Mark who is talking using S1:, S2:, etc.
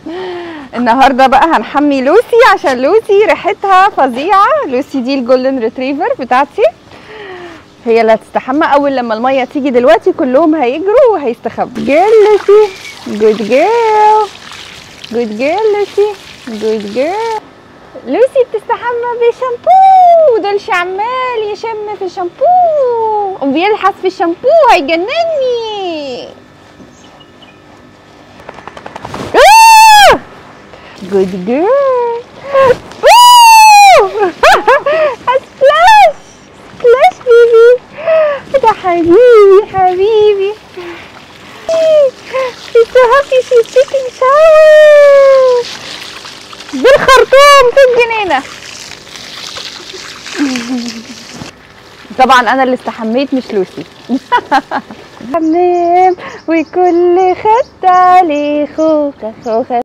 S1: النهارده بقى هنحمي لوسي عشان لوسي ريحتها فظيعه لوسي دي الجولدن ريتريفر بتاعتي هي اللي هتستحمى اول لما الميه تيجي دلوقتي كلهم هيجروا وهيستخبوا جيرل لوسي جود جيرل جود جيرل لوسي جود جيرل لوسي بتستحمى بشامبو دولش عمال يشم في الشامبو وبيلحس في الشامبو هيجنني جود جيرل سبلاش سبلاش بيبي ده حبيبي حبيبي She's so happy she's taking shower بالخرطوم في الجنينة طبعا انا اللي استحميت مش لوسي حمام وكل خد عليه خوخة خوخة